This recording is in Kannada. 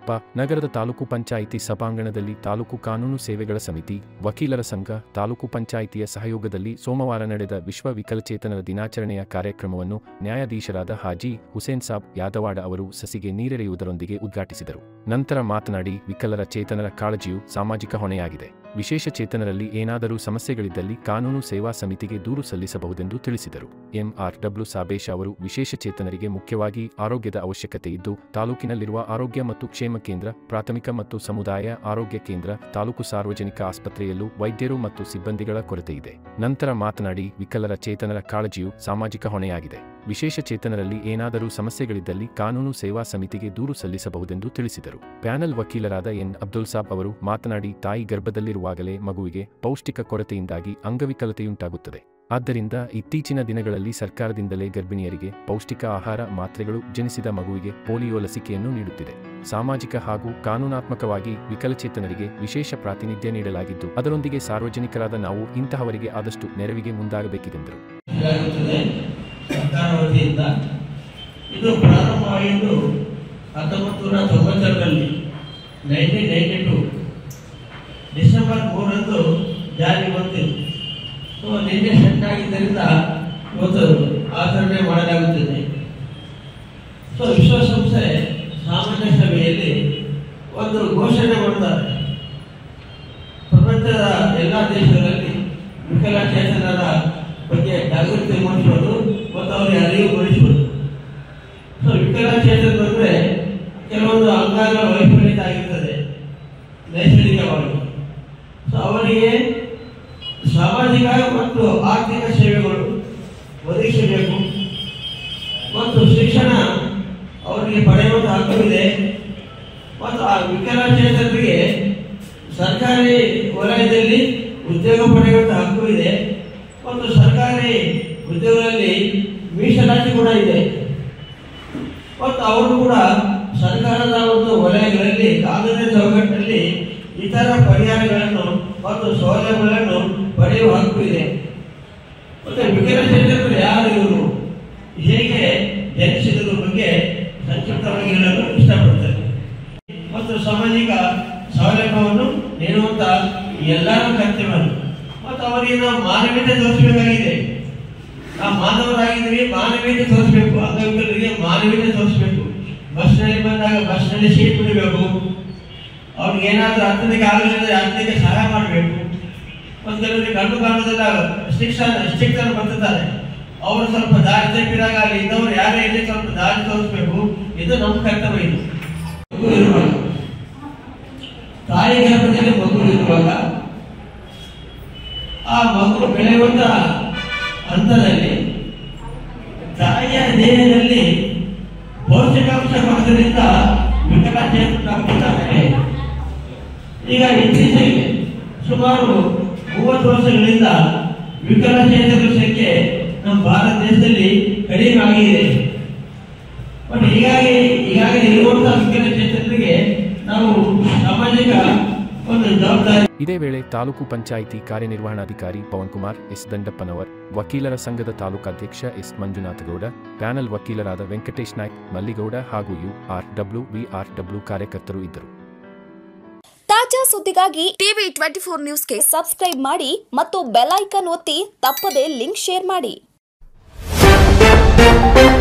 ಕೊಪ್ಪ ನಗರದ ತಾಲೂಕು ಪಂಚಾಯಿತಿ ಸಭಾಂಗಣದಲ್ಲಿ ತಾಲೂಕು ಕಾನೂನು ಸೇವೆಗಳ ಸಮಿತಿ ವಕೀಲರ ಸಂಘ ತಾಲೂಕು ಪಂಚಾಯಿತಿಯ ಸಹಯೋಗದಲ್ಲಿ ಸೋಮವಾರ ನಡೆದ ವಿಶ್ವ ವಿಕಲಚೇತನರ ದಿನಾಚರಣೆಯ ಕಾರ್ಯಕ್ರಮವನ್ನು ನ್ಯಾಯಾಧೀಶರಾದ ಹಾಜಿ ಹುಸೇನ್ ಸಾಬ್ ಯಾದವಾಡ ಅವರು ಸಸಿಗೆ ನೀರೆರೆಯುವುದರೊಂದಿಗೆ ಉದ್ಘಾಟಿಸಿದರು ನಂತರ ಮಾತನಾಡಿ ವಿಕಲರ ಚೇತನರ ಕಾಳಜಿಯು ಸಾಮಾಜಿಕ ಹೊಣೆಯಾಗಿದೆ ವಿಶೇಷ ಚೇತನರಲ್ಲಿ ಏನಾದರೂ ಸಮಸ್ಯೆಗಳಿದ್ದಲ್ಲಿ ಕಾನೂನು ಸೇವಾ ಸಮಿತಿಗೆ ದೂರು ಸಲ್ಲಿಸಬಹುದೆಂದು ತಿಳಿಸಿದರು ಎಂಆರ್ ಡಬ್ಲ್ಯೂ ಸಾಬೇಶ್ ಅವರು ವಿಶೇಷ ಚೇತನರಿಗೆ ಮುಖ್ಯವಾಗಿ ಆರೋಗ್ಯದ ಅವಶ್ಯಕತೆ ಇದ್ದು ತಾಲೂಕಿನಲ್ಲಿರುವ ಆರೋಗ್ಯ ಮತ್ತು ಕ್ಷೇಮ ಕೇಂದ್ರ ಪ್ರಾಥಮಿಕ ಮತ್ತು ಸಮುದಾಯ ಆರೋಗ್ಯ ಕೇಂದ್ರ ತಾಲೂಕು ಸಾರ್ವಜನಿಕ ಆಸ್ಪತ್ರೆಯಲ್ಲೂ ವೈದ್ಯರು ಮತ್ತು ಸಿಬ್ಬಂದಿಗಳ ಕೊರತೆ ಇದೆ ನಂತರ ಮಾತನಾಡಿ ವಿಕಲರ ಚೇತನರ ಕಾಳಜಿಯು ಸಾಮಾಜಿಕ ಹೊಣೆಯಾಗಿದೆ ವಿಶೇಷ ಚೇತನರಲ್ಲಿ ಏನಾದರೂ ಸಮಸ್ಯೆಗಳಿದ್ದಲ್ಲಿ ಕಾನೂನು ಸೇವಾ ಸಮಿತಿಗೆ ದೂರು ಸಲ್ಲಿಸಬಹುದೆಂದು ತಿಳಿಸಿದರು ಪ್ಯಾನಲ್ ವಕೀಲರಾದ ಎನ್ ಅಬ್ದುಲ್ ಸಾಬ್ ಅವರು ಮಾತನಾಡಿ ತಾಯಿ ಗರ್ಭದಲ್ಲಿರುವಾಗಲೇ ಮಗುವಿಗೆ ಪೌಷ್ಟಿಕ ಕೊರತೆಯಿಂದಾಗಿ ಅಂಗವಿಕಲತೆಯುಂಟಾಗುತ್ತದೆ ಆದ್ದರಿಂದ ಇತ್ತೀಚಿನ ದಿನಗಳಲ್ಲಿ ಸರ್ಕಾರದಿಂದಲೇ ಗರ್ಭಿಣಿಯರಿಗೆ ಪೌಷ್ಟಿಕ ಆಹಾರ ಮಾತ್ರೆಗಳು ಜನಿಸಿದ ಮಗುವಿಗೆ ಪೋಲಿಯೋ ಲಸಿಕೆಯನ್ನು ನೀಡುತ್ತಿದೆ ಸಾಮಾಜಿಕ ಹಾಗೂ ಕಾನೂನಾತ್ಮಕವಾಗಿ ವಿಕಲಚೇತನರಿಗೆ ವಿಶೇಷ ಪ್ರಾತಿನಿಧ್ಯ ನೀಡಲಾಗಿದ್ದು ಅದರೊಂದಿಗೆ ಸಾರ್ವಜನಿಕರಾದ ನಾವು ಇಂತಹವರಿಗೆ ಆದಷ್ಟು ನೆರವಿಗೆ ಮುಂದಾಗಬೇಕಿದೆಂದರು ಇದಾಗುತ್ತದೆ ಸರ್ಕಾರ ವತಿಯಿಂದ ಇದು ಪ್ರಾರಂಭವಾಗಿದ್ದು ಹತ್ತೊಂಬತ್ತು ನೂರ ತೊಂಬತ್ತೆರಡರಲ್ಲಿ ನೈನ್ಟೀನ್ ನೈಂಟಿ ಟು ಡಿಸೆಂಬರ್ ಮೂರರಂದು ಜಾರಿಗೆ ಬಂದಿದೆ ಸೊ ನಿನ್ನೆ ಸೆಟ್ ಆಗಿದ್ದರಿಂದ ಇವತ್ತು ಆಚರಣೆ ಮಾಡಲಾಗುತ್ತದೆ ಸೊ ವಿಶ್ವಸಂಸ್ಥೆ ಸಾಮಾನ್ಯ ಸಭೆಯಲ್ಲಿ ಒಂದು ಘೋಷಣೆ ಮಾಡ್ತಾರೆ ಪ್ರಪಂಚದ ಎಲ್ಲ ದೇಶಗಳಲ್ಲಿ ವಿಕಲಚೇತನರ ಬಗ್ಗೆ ಜಾಗೃತಿ ಮೂಡಿಸೋದು ಮತ್ತು ಅವರಿಗೆ ಅರಿವು ಮೂಡಿಸುವುದು ಸೊ ವಿಕಲಚೇತನ ಅಂದರೆ ಕೆಲವೊಂದು ಅಂಗಾಂಗ ವೈಫಲ್ಯತೆ ಆಗಿರ್ತದೆ ನೈಸರ್ಗಿಕವಾಗಿ ಸೊ ಅವರಿಗೆ ಸಾಮಾಜಿಕ ಮತ್ತು ಆರ್ಥಿಕ ಸೇವೆಗಳು ಒದಗಿಸಬೇಕು ಮತ್ತು ಶಿಕ್ಷಣ ಅವರಿಗೆ ಪಡೆಯುವಂಥ ಹಕ್ಕಿದೆ ಮತ್ತು ಆ ವಿಕಲಚೇತನರಿಗೆ ಸರ್ಕಾರಿ ವಲಯದಲ್ಲಿ ಉದ್ಯೋಗ ಪಡೆಯುವಂಥ ಹಕ್ಕು ಇದೆ ಮತ್ತು ಸರ್ಕಾರಿ ಉದ್ಯೋಗದಲ್ಲಿ ಮೀಸಲಾತಿ ಕೂಡ ಇದೆ ಮತ್ತು ಅವರು ಕೂಡ ಸರ್ಕಾರದ ಒಂದು ವಲಯಗಳಲ್ಲಿ ಕಾನೂನಿನ ಚೌಕಟ್ಟಿನಲ್ಲಿ ಇತರ ಪರಿಹಾರಗಳನ್ನು ಮತ್ತು ಸೌಲಭ್ಯಗಳನ್ನು ಪಡೆಯುವ ಹಕ್ಕು ಇದೆ ಮತ್ತೆ ವಿಕಲಚೇತನರು ಯಾರು ಇವರು ಹೇಗೆ ಜನಿಸಿದ್ರ ಬಗ್ಗೆ ಸಂಕ್ಷಿಪ್ತವಾಗಿ ಹೇಳಲು ಇಷ್ಟಪಡ್ತೇನೆ ಮತ್ತು ಸಾಮಾಜಿಕ ಸೌಲಭ್ಯವನ್ನು ನೀಡುವಂತ ಎಲ್ಲರ ಕರ್ತವ್ಯ ಮತ್ತು ಅವರಿಗೆ ನಾವು ಮಾನವೀಯತೆ ತೋರಿಸಬೇಕಾಗಿದೆ ನಾವು ಮಾನವರಾಗಿದ್ದೀವಿ ಮಾನವೀಯತೆ ತೋರಿಸಬೇಕು ಅಂಗವಿಕಲರಿಗೆ ಮಾನವೀಯತೆ ತೋರಿಸಬೇಕು ಬಸ್ನಲ್ಲಿ ಬಂದಾಗ ಬಸ್ನಲ್ಲಿ ಸೀಟ್ ಬಿಡಬೇಕು ಅವ್ರಿಗೆ ಏನಾದರೂ ಅರ್ಥನಿಗೆ ಆಗಲಿಲ್ಲ ಅರ್ಥನಿಗೆ ಸಹಾಯ ಮಾಡಬೇಕು ಮತ್ತು ಕೆಲವರಿಗೆ ಕಣ್ಣು ಕಾಣೋದಿಲ್ಲ ಶಿಕ್ಷಣ ಶಿಕ್ಷಕರು ಬರ್ತಿದ್ದಾರೆ ಅವರು ಸ್ವಲ್ಪ ದಾರಿ ತಪ್ಪಿದಾಗ ಅಲ್ಲಿ ಇದ್ದವರು ಯಾರೇ ಇರಲಿ ಸ್ವಲ್ಪ ದಾರಿ ತೋರಿಸ್ಬೇಕು ಇದು ನಮ್ಮ ಕರ್ತವ್ಯ ಇದು ಮಗು ಇರುವಾಗ ತಾಯಿ ಗರ್ಭದಲ್ಲಿ ಮಗು ಇರುವಾಗ ಆ ಮಗು ಬೆಳೆಯುವಂತ ಹಂತದಲ್ಲಿ ತಾಯಿಯ ದೇಹದಲ್ಲಿ ಪೌಷ್ಟಿಕಾಂಶ ಕೊರತೆಯಿಂದ ವಿಕಲಚೇತನಾಗುತ್ತಿದ್ದಾರೆ ಈಗ ಇತ್ತೀಚೆಗೆ ಸುಮಾರು ಮೂವತ್ತು ವರ್ಷಗಳಿಂದ ವಿಕಲಚೇತನ ಸಂಖ್ಯೆ ನಮ್ಮ ಭಾರತ ದೇಶದಲ್ಲಿ ಕಡಿಮೆ ಆಗಿದೆ ಬಟ್ ಹೀಗಾಗಿ ಈಗಾಗಲೇ ಇರುವಂತಹ ವಿಕಲಚೇತನರಿಗೆ ನಾವು ಸಾಮಾಜಿಕ ಒಂದು ಜವಾಬ್ದಾರಿ ಇದೇ ವೇಳೆ ತಾಲೂಕು ಪಂಚಾಯಿತಿ ಕಾರ್ಯನಿರ್ವಹಣಾಧಿಕಾರಿ ಪವನ್ ಕುಮಾರ್ ಎಸ್ ದಂಡಪ್ಪನವರ್ ವಕೀಲರ ಸಂಘದ ತಾಲೂಕಾಧ್ಯಕ್ಷ ಎಸ್ ಮಂಜುನಾಥಗೌಡ ಪ್ಯಾನಲ್ ವಕೀಲರಾದ ವೆಂಕಟೇಶ್ ನಾಯ್ಕ್ ಮಲ್ಲಿಗೌಡ ಹಾಗೂ U R W V R W ಕಾರ್ಯಕರ್ತರು ಇದ್ದರು ತಾಜಾ ಸುದ್ದಿಗಾಗಿ ಟಿವಿ ಟ್ವೆಂಟಿ ಫೋರ್ ನ್ಯೂಸ್ಗೆ ಸಬ್ಸ್ಕ್ರೈಬ್ ಮಾಡಿ ಮತ್ತು ಬೆಲ್ ಐಕಾನ್ ಒತ್ತಿ ತಪ್ಪದೇ ಲಿಂಕ್ ಶೇರ್ ಮಾಡಿ